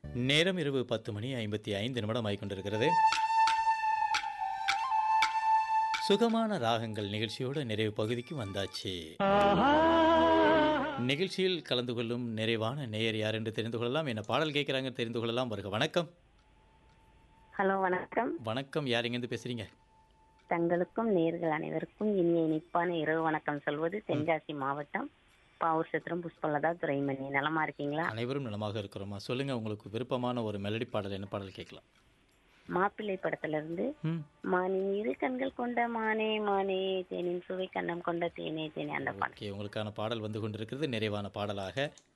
நேரம் இரவு பத்து மணி ஐம்பத்தி ஐந்து நிமிடம் ஆகிக்கொண்டிருக்கிறது சுகமான ராகங்கள் நிகழ்ச்சியோட நிறைவு பகுதிக்கு வந்தாச்சு நிகழ்ச்சியில் கலந்து கொள்ளும் நிறைவான நேயர் யார் என்று தெரிந்து கொள்ளலாம் என்ன பாடல் கேட்குறாங்க தெரிந்து கொள்ளலாம் வருக வணக்கம் ஹலோ வணக்கம் வணக்கம் யார் எங்கேருந்து பேசுறீங்க தங்களுக்கும் நேர்கள் அனைவருக்கும் இனிய இனிப்பான இரவு வணக்கம் சொல்வது தென்காசி மாவட்டம் பாவூர் சத்திரம் புஷ்பலதா துரைமணி நலமா இருக்கீங்களா அனைவரும் நலமாக இருக்கிறோமா சொல்லுங்க உங்களுக்கு விருப்பமான ஒரு மெலடி பாடல் என்ன பாடல் கேட்கலாம் மாப்பிள்ளை படத்துல இருந்து ம் மானின் இரு கண்கள் கொண்ட மானே மானே தேனின் சுவை கண்ணம் கொண்ட தேனே தேனே அந்த பாடல் ஓகே உங்களுக்கான பாடல் வந்து கொண்டிருக்கிறது நிறைவான பாடலாக